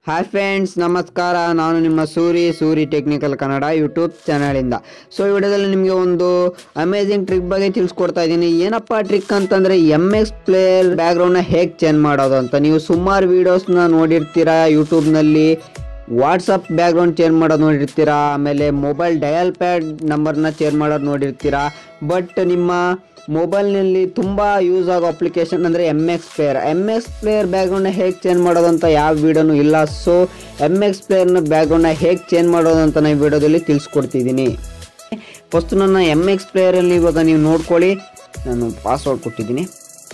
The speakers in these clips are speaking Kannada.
ಹಾಯ್ ಫ್ರೆಂಡ್ಸ್ ನಮಸ್ಕಾರ ನಾನು ನಿಮ್ಮ ಸೂರಿ ಸೂರಿ ಟೆಕ್ನಿಕಲ್ ಕನ್ನಡ ಯೂಟ್ಯೂಬ್ ಚಾನಲಿಂದ ಸೊ ಈ ವಿಡಿಯೋದಲ್ಲಿ ನಿಮಗೆ ಒಂದು ಅಮೇಝಿಂಗ್ ಟ್ರಿಕ್ ಬಗ್ಗೆ ತಿಳಿಸ್ಕೊಡ್ತಾ ಇದ್ದೀನಿ ಏನಪ್ಪ ಟ್ರಿಕ್ ಅಂತಂದರೆ ಎಮ್ ಎಕ್ಸ್ ಪ್ಲೇಯರ್ ಬ್ಯಾಕ್ಗ್ರೌಂಡ್ನ ಹೇಗೆ ಚೇಂಜ್ ಮಾಡೋದು ಅಂತ ನೀವು ಸುಮಾರು ವೀಡಿಯೋಸ್ನ ನೋಡಿರ್ತೀರಾ ಯೂಟ್ಯೂಬ್ನಲ್ಲಿ ವಾಟ್ಸಪ್ ಬ್ಯಾಕ್ಗ್ರೌಂಡ್ ಚೇಂಜ್ ಮಾಡೋದು ನೋಡಿರ್ತೀರಾ ಆಮೇಲೆ ಮೊಬೈಲ್ ಡಯಲ್ ಪ್ಯಾಡ್ ನಂಬರ್ನ ಚೇಂಜ್ ಮಾಡೋದು ನೋಡಿರ್ತೀರಾ ಬಟ್ ನಿಮ್ಮ ಮೊಬೈಲ್ನಲ್ಲಿ ತುಂಬ ಯೂಸ್ ಆಗೋ ಅಪ್ಲಿಕೇಶನ್ ಅಂದರೆ M X player M X player ಬ್ಯಾಕ್ಗ್ರೌಂಡ್ನ ಹೇಗೆ ಚೇಂಜ್ ಮಾಡೋದು ಅಂತ ಯಾವ ವೀಡಿಯೋನು ಇಲ್ಲ ಸೊ ಎಮ್ ಎಕ್ಸ್ ಪ್ಲೇಯರ್ನ ಬ್ಯಾಕ್ಗ್ರೌಂಡ್ನ ಹೇಗೆ ಚೇಂಜ್ ಮಾಡೋದು ಅಂತ ನಾನು ಈ ವಿಡಿಯೋದಲ್ಲಿ ತಿಳಿಸ್ಕೊಡ್ತಿದ್ದೀನಿ ಫಸ್ಟ್ ನನ್ನ ಎಮ್ ಎಕ್ಸ್ ಪ್ಲೇಯರಲ್ಲಿ ಇವಾಗ ನೀವು ನೋಡ್ಕೊಳ್ಳಿ ನಾನು ಪಾಸ್ವರ್ಡ್ ಕೊಟ್ಟಿದ್ದೀನಿ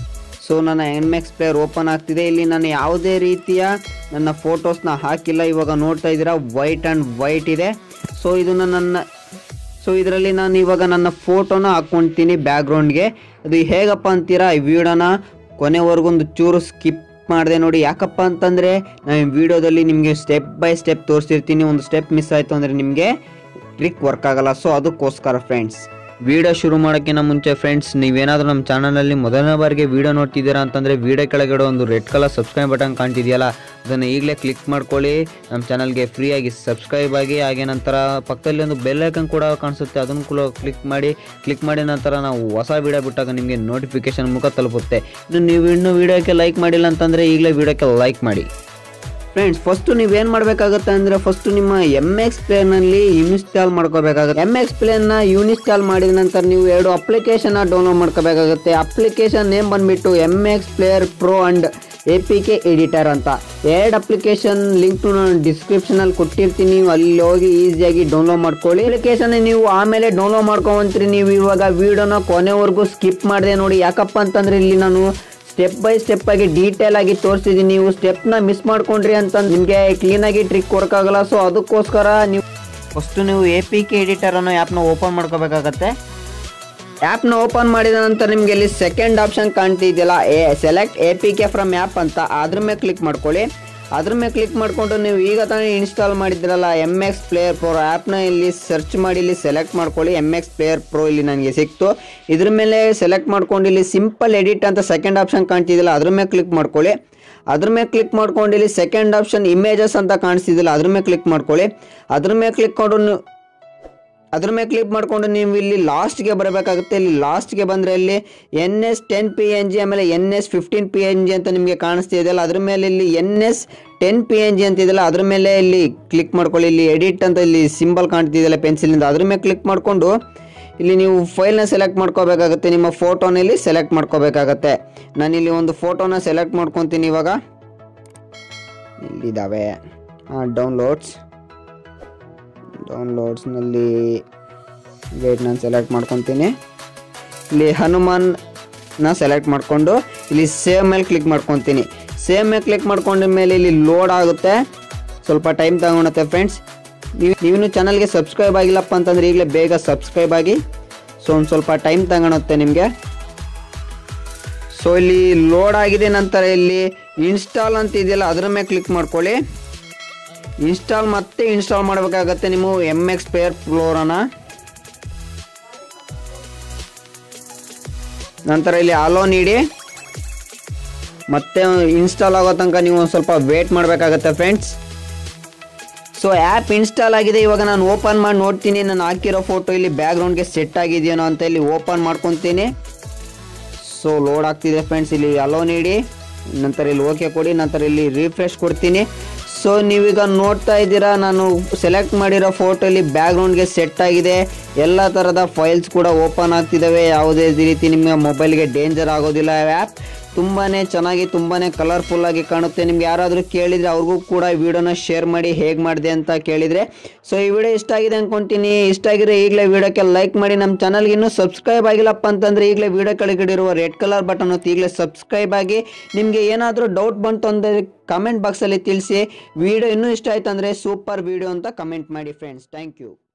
ಸೊ ನನ್ನ ಎಮ್ ಎಕ್ಸ್ ಪ್ಲೇಯರ್ ಓಪನ್ ಆಗ್ತಿದೆ ಇಲ್ಲಿ ನಾನು ಯಾವುದೇ ರೀತಿಯ ನನ್ನ ಫೋಟೋಸ್ನ ಹಾಕಿಲ್ಲ ಇವಾಗ ನೋಡ್ತಾ ಇದ್ದೀರಾ ವೈಟ್ ಆ್ಯಂಡ್ ವೈಟ್ ಇದೆ ಸೊ ಇದನ್ನು ನನ್ನ ಸೊ ಇದರಲ್ಲಿ ನಾನು ಇವಾಗ ನನ್ನ ಫೋಟೋನ ಹಾಕ್ಕೊಳ್ತೀನಿ ಬ್ಯಾಕ್ಗ್ರೌಂಡ್ಗೆ ಅದು ಹೇಗಪ್ಪ ಅಂತೀರಾ ಈ ವಿಡಿಯೋನ ಕೊನೆವರೆಗೂ ಒಂದು ಚೂರು ಸ್ಕಿಪ್ ಮಾಡಿದೆ ನೋಡಿ ಯಾಕಪ್ಪ ಅಂತಂದರೆ ನಾನು ಈ ವಿಡಿಯೋದಲ್ಲಿ ನಿಮಗೆ ಸ್ಟೆಪ್ ಬೈ ಸ್ಟೆಪ್ ತೋರಿಸಿರ್ತೀನಿ ಒಂದು ಸ್ಟೆಪ್ ಮಿಸ್ ಆಯಿತು ಅಂದರೆ ನಿಮಗೆ ಟ್ರಿಕ್ ವರ್ಕ್ ಆಗಲ್ಲ ಸೊ ಅದಕ್ಕೋಸ್ಕರ ಫ್ರೆಂಡ್ಸ್ ವಿಡಿಯೋ ಶುರು ಮಾಡೋಕ್ಕಿಂತ ಮುಂಚೆ ಫ್ರೆಂಡ್ಸ್ ನೀವೇನಾದರೂ ನಮ್ಮ ಚಾನಲಲ್ಲಿ ಮೊದಲನೇ ಬಾರಿಗೆ ವಿಡಿಯೋ ನೋಡ್ತಿದ್ದೀರಾ ಅಂತಂದರೆ ವಿಡಿಯೋ ಕೆಳಗಡೆ ಒಂದು ರೆಡ್ ಕಲರ್ ಸಬ್ಸ್ಕ್ರೈಬ್ ಬಟನ್ ಕಾಣ್ತಿದೆಯಲ್ಲ ಅದನ್ನು ಈಗಲೇ ಕ್ಲಿಕ್ ಮಾಡ್ಕೊಳ್ಳಿ ನಮ್ಮ ಚಾನಲ್ಗೆ ಫ್ರೀಯಾಗಿ ಸಬ್ಸ್ಕ್ರೈಬ್ ಆಗಿ ಹಾಗೆ ನಂತರ ಪಕ್ಕದಲ್ಲಿ ಒಂದು ಬೆಲ್ ಐಕನ್ ಕೂಡ ಕಾಣಿಸುತ್ತೆ ಅದನ್ನು ಕೂಡ ಕ್ಲಿಕ್ ಮಾಡಿ ಕ್ಲಿಕ್ ಮಾಡಿ ನಂತರ ನಾವು ಹೊಸ ವಿಡಿಯೋ ಬಿಟ್ಟಾಗ ನಿಮಗೆ ನೋಟಿಫಿಕೇಶನ್ ಮುಖ ತಲುಪುತ್ತೆ ಇದು ನೀವು ಇನ್ನೂ ವಿಡಿಯೋಕ್ಕೆ ಲೈಕ್ ಮಾಡಿಲ್ಲ ಅಂತಂದರೆ ಈಗಲೇ ವಿಡಿಯೋಕ್ಕೆ ಲೈಕ್ ಮಾಡಿ ಫ್ರೆಂಡ್ಸ್ ಫಸ್ಟ್ ನೀವೇನು ಮಾಡಬೇಕಾಗುತ್ತೆ ಅಂದರೆ ಫಸ್ಟ್ ನಿಮ್ಮ ಎಮ್ ಎಕ್ಸ್ ಪ್ಲೇನಲ್ಲಿ ಇನ್ಸ್ಟಾಲ್ ಮಾಡ್ಕೋಬೇಕಾಗುತ್ತೆ ಎಮ್ ಎಕ್ಸ್ ಪ್ಲೇನ ಇನ್ಸ್ಟಾಲ್ ಮಾಡಿದ ನಂತರ ನೀವು ಎರಡು ಅಪ್ಲಿಕೇಶನ್ನ ಡೌನ್ಲೋಡ್ ಮಾಡ್ಕೋಬೇಕಾಗುತ್ತೆ ಅಪ್ಲಿಕೇಶನ್ ನೇಮ್ ಬಂದುಬಿಟ್ಟು M X player pro and A P K editor ಅಂತ ಎರಡು ಅಪ್ಲಿಕೇಶನ್ ಲಿಂಕ್ ನಾನು ಡಿಸ್ಕ್ರಿಪ್ಷನಲ್ಲಿ ಕೊಟ್ಟಿರ್ತೀನಿ ನೀವು ಅಲ್ಲಿ ಹೋಗಿ ಈಸಿಯಾಗಿ ಡೌನ್ಲೋಡ್ ಮಾಡ್ಕೊಳ್ಳಿ ಅಪ್ಲಿಕೇಶನ್ ನೀವು ಆಮೇಲೆ ಡೌನ್ಲೋಡ್ ಮಾಡ್ಕೊಂತೀರಿ ನೀವು ಇವಾಗ ವಿಡಿಯೋನ ಕೊನೆವರೆಗೂ ಸ್ಕಿಪ್ ಮಾಡಿದೆ ನೋಡಿ ಯಾಕಪ್ಪ ಅಂತಂದರೆ ಇಲ್ಲಿ ನಾನು ಸ್ಟೆಪ್ ಬೈ ಸ್ಟೆಪ್ ಆಗಿ ಡೀಟೇಲ್ ಆಗಿ ತೋರಿಸಿದ್ದೀನಿ ನೀವು ಸ್ಟೆಪ್ನ ಮಿಸ್ ಮಾಡ್ಕೊಂಡ್ರಿ ಅಂತ ನಿಮಗೆ ಕ್ಲೀನಾಗಿ ಟ್ರಿಕ್ ವರ್ಕ್ ಆಗಲ್ಲ ಸೊ ಅದಕ್ಕೋಸ್ಕರ ನೀವು ಫಸ್ಟ್ ನೀವು ಎ ಪಿ ಕೆ ಎಡಿಟರ್ ಅನ್ನೋ ಆ್ಯಪ್ನ ಓಪನ್ ಮಾಡ್ಕೋಬೇಕಾಗತ್ತೆ ಆ್ಯಪ್ನ ಓಪನ್ ಮಾಡಿದ ನಂತರ ನಿಮಗೆ ಇಲ್ಲಿ ಸೆಕೆಂಡ್ ಆಪ್ಷನ್ ಕಾಣ್ತಿದೆಯಲ್ಲ A select A P K from app ಅಂತ ಅದ್ರ ಮೇಲೆ ಕ್ಲಿಕ್ ಮಾಡ್ಕೊಳ್ಳಿ ಅದ್ರ ಮೇಲೆ ಕ್ಲಿಕ್ ಮಾಡಿಕೊಂಡು ನೀವು ಈಗ ತಾನೇ ಇನ್ಸ್ಟಾಲ್ ಮಾಡಿದ್ರಲ್ಲ ಎಮ್ ಎಕ್ಸ್ ಪ್ಲೇಯರ್ ಪ್ರೋ ಆ್ಯಪ್ನ ಇಲ್ಲಿ ಸರ್ಚ್ ಮಾಡಿ ಇಲ್ಲಿ ಸೆಲೆಕ್ಟ್ ಮಾಡ್ಕೊಳ್ಳಿ ಎಮ್ ಎಕ್ಸ್ ಪ್ಲೇಯರ್ ಪ್ರೋ ಇಲ್ಲಿ ನನಗೆ ಸಿಕ್ತು ಇದ್ರ ಮೇಲೆ ಸೆಲೆಕ್ಟ್ ಮಾಡ್ಕೊಂಡು ಇಲ್ಲಿ ಸಿಂಪಲ್ ಎಡಿಟ್ ಅಂತ ಸೆಕೆಂಡ್ ಆಪ್ಷನ್ ಕಾಣ್ತಿದ್ದಿಲ್ಲ ಅದ್ರ ಮೇಲೆ ಕ್ಲಿಕ್ ಮಾಡ್ಕೊಳ್ಳಿ ಅದ್ರ ಮೇಲೆ ಕ್ಲಿಕ್ ಮಾಡ್ಕೊಂಡು ಇಲ್ಲಿ ಸೆಕೆಂಡ್ ಆಪ್ಷನ್ ಇಮೇಜಸ್ ಅಂತ ಕಾಣಿಸ್ತಿದ್ದಿಲ್ಲ ಅದ್ರ ಮೇಲೆ ಕ್ಲಿಕ್ ಮಾಡ್ಕೊಳ್ಳಿ ಅದ್ರ ಮೇಲೆ ಕ್ಲಿಕ್ ಕೊಂಡು ಅದ್ರ ಮೇಲೆ ಕ್ಲಿಕ್ ಮಾಡಿಕೊಂಡು ನೀವು ಇಲ್ಲಿ ಲಾಸ್ಟ್ಗೆ ಬರಬೇಕಾಗುತ್ತೆ ಇಲ್ಲಿ ಲಾಸ್ಟ್ಗೆ ಬಂದರೆ ಇಲ್ಲಿ N S ten P N G ಆಮೇಲೆ N S fifteen P N G ಅಂತ ನಿಮಗೆ ಕಾಣಿಸ್ತಾ ಇದೆಯಲ್ಲ ಅದ್ರ ಮೇಲೆ ಇಲ್ಲಿ N S ten P N G ಅಂತ ಇದೆಯಲ್ಲ ಅದ್ರ ಮೇಲೆ ಇಲ್ಲಿ ಕ್ಲಿಕ್ ಮಾಡ್ಕೊಳ್ಳಿ ಇಲ್ಲಿ ಎಡಿಟ್ ಅಂತ ಇಲ್ಲಿ ಸಿಂಬಲ್ ಕಾಣ್ತಿದೆಯಲ್ಲ ಪೆನ್ಸಿಲಿಂದ ಅದ್ರ ಮೇಲೆ ಕ್ಲಿಕ್ ಮಾಡಿಕೊಂಡು ಇಲ್ಲಿ ನೀವು ಫೈಲ್ನ ಸೆಲೆಕ್ಟ್ ಮಾಡ್ಕೋಬೇಕಾಗುತ್ತೆ ನಿಮ್ಮ ಫೋಟೋನ ಇಲ್ಲಿ ಸೆಲೆಕ್ಟ್ ಮಾಡ್ಕೋಬೇಕಾಗತ್ತೆ ನಾನಿಲ್ಲಿ ಒಂದು ಫೋಟೋನ ಸೆಲೆಕ್ಟ್ ಮಾಡ್ಕೊತೀನಿ ಇವಾಗ ಇಲ್ಲಿದ್ದಾವೆ ಡೌನ್ಲೋಡ್ಸ್ ಡೌನ್ಲೋಡ್ಸ್ನಲ್ಲಿ ವೇಟ್ ನಾನು ಸೆಲೆಕ್ಟ್ ಮಾಡ್ಕೊತೀನಿ ಇಲ್ಲಿ ಹನುಮಾನ್ನ ಸೆಲೆಕ್ಟ್ ಮಾಡಿಕೊಂಡು ಇಲ್ಲಿ ಸೇವ್ ಮೇಲೆ ಕ್ಲಿಕ್ ಮಾಡ್ಕೊತೀನಿ ಸೇವ್ ಮೇಲೆ ಕ್ಲಿಕ್ ಮಾಡ್ಕೊಂಡ ಮೇಲೆ ಇಲ್ಲಿ ಲೋಡ್ ಆಗುತ್ತೆ ಸ್ವಲ್ಪ ಟೈಮ್ ತಗೊಳುತ್ತೆ ಫ್ರೆಂಡ್ಸ್ ನೀವು ನೀವಿನ್ನೂ ಚಾನಲ್ಗೆ ಸಬ್ಸ್ಕ್ರೈಬ್ ಆಗಿಲ್ಲಪ್ಪ ಅಂತಂದ್ರೆ ಈಗಲೇ ಬೇಗ ಸಬ್ಸ್ಕ್ರೈಬ್ ಆಗಿ ಸೊ ಒಂದು ಸ್ವಲ್ಪ ಟೈಮ್ ತಗೊಳುತ್ತೆ ನಿಮಗೆ ಸೊ ಇಲ್ಲಿ ಲೋಡ್ ಆಗಿದೆ ನಂತರ ಇಲ್ಲಿ ಇನ್ಸ್ಟಾಲ್ ಅಂತ ಇದೆಯಲ್ಲ ಅದ್ರ ಮೇಲೆ ಕ್ಲಿಕ್ ಮಾಡ್ಕೊಳ್ಳಿ ಇನ್ಸ್ಟಾಲ್ ಮತ್ತೆ ಇನ್ಸ್ಟಾಲ್ ಮಾಡಬೇಕಾಗತ್ತೆ ನೀವು ಎಮ್ ಎಕ್ಸ್ ಪ್ಲೇಯರ್ ಫ್ಲೋರನ ನಂತರ ಇಲ್ಲಿ ಅಲೋ ನೀಡಿ ಮತ್ತೆ ಇನ್ಸ್ಟಾಲ್ ಆಗೋ ತನಕ ನೀವು ಒಂದು ಸ್ವಲ್ಪ ವೇಟ್ ಮಾಡಬೇಕಾಗತ್ತೆ ಫ್ರೆಂಡ್ಸ್ ಸೊ ಆ್ಯಪ್ ಇನ್ಸ್ಟಾಲ್ ಆಗಿದೆ ಇವಾಗ ನಾನು ಓಪನ್ ಮಾಡಿ ನೋಡ್ತೀನಿ ನಾನು ಹಾಕಿರೋ ಫೋಟೋ ಇಲ್ಲಿ ಬ್ಯಾಕ್ಗ್ರೌಂಡ್ಗೆ ಸೆಟ್ ಆಗಿದೆಯೇನೋ ಅಂತ ಇಲ್ಲಿ ಓಪನ್ ಮಾಡ್ಕೊತೀನಿ ಸೊ ಲೋಡ್ ಆಗ್ತಿದೆ ಫ್ರೆಂಡ್ಸ್ ಇಲ್ಲಿ ಅಲೋ ನೀಡಿ ನಂತರ ಇಲ್ಲಿ ಓಕೆ ಕೊಡಿ ನಂತರ ಇಲ್ಲಿ ರಿಫ್ರೆಶ್ ಕೊಡ್ತೀನಿ ಸೊ ನೀವೀಗ ನೋಡ್ತಾ ಇದ್ದೀರಾ ನಾನು ಸೆಲೆಕ್ಟ್ ಮಾಡಿರೋ ಫೋಟೋ ಇಲ್ಲಿ ಬ್ಯಾಕ್ಗ್ರೌಂಡ್ಗೆ ಸೆಟ್ ಆಗಿದೆ ಎಲ್ಲ ಥರದ ಫೈಲ್ಸ್ ಕೂಡ ಓಪನ್ ಆಗ್ತಿದ್ದಾವೆ ಯಾವುದೇ ರೀತಿ ನಿಮ್ಮ ಮೊಬೈಲ್ಗೆ ಡೇಂಜರ್ ಆಗೋದಿಲ್ಲ ಆ್ಯಪ್ ತುಂಬಾ ಚೆನ್ನಾಗಿ ತುಂಬಾ ಕಲರ್ಫುಲ್ಲಾಗಿ ಕಾಣುತ್ತೆ ನಿಮ್ಗೆ ಯಾರಾದರೂ ಕೇಳಿದರೆ ಅವ್ರಿಗೂ ಕೂಡ ಈ ವಿಡಿಯೋನ ಶೇರ್ ಮಾಡಿ ಹೇಗೆ ಮಾಡಿದೆ ಅಂತ ಕೇಳಿದರೆ ಸೊ ಈ ವಿಡಿಯೋ ಇಷ್ಟ ಆಗಿದೆ ಅಂದ್ಕೊತೀನಿ ಇಷ್ಟ ಆಗಿದ್ರೆ ಈಗಲೇ ವಿಡಿಯೋಕ್ಕೆ ಲೈಕ್ ಮಾಡಿ ನಮ್ಮ ಚಾನಲ್ಗೆ ಇನ್ನೂ ಸಬ್ಸ್ಕ್ರೈಬ್ ಆಗಿಲ್ಲಪ್ಪ ಅಂತಂದರೆ ಈಗಲೇ ವಿಡಿಯೋ ಕೆಳಗಡೆ ಇರುವ ರೆಡ್ ಕಲರ್ ಬಟನ್ ಒತ್ತಿ ಈಗಲೇ ಸಬ್ಸ್ಕ್ರೈಬ್ ಆಗಿ ನಿಮಗೆ ಏನಾದರೂ ಡೌಟ್ ಬಂತು ಅಂದರೆ ಕಮೆಂಟ್ ಬಾಕ್ಸಲ್ಲಿ ತಿಳಿಸಿ ವಿಡಿಯೋ ಇನ್ನೂ ಇಷ್ಟ ಆಯ್ತು ಅಂದರೆ ಸೂಪರ್ ವಿಡಿಯೋ ಅಂತ ಕಮೆಂಟ್ ಮಾಡಿ ಫ್ರೆಂಡ್ಸ್ ಥ್ಯಾಂಕ್ ಯು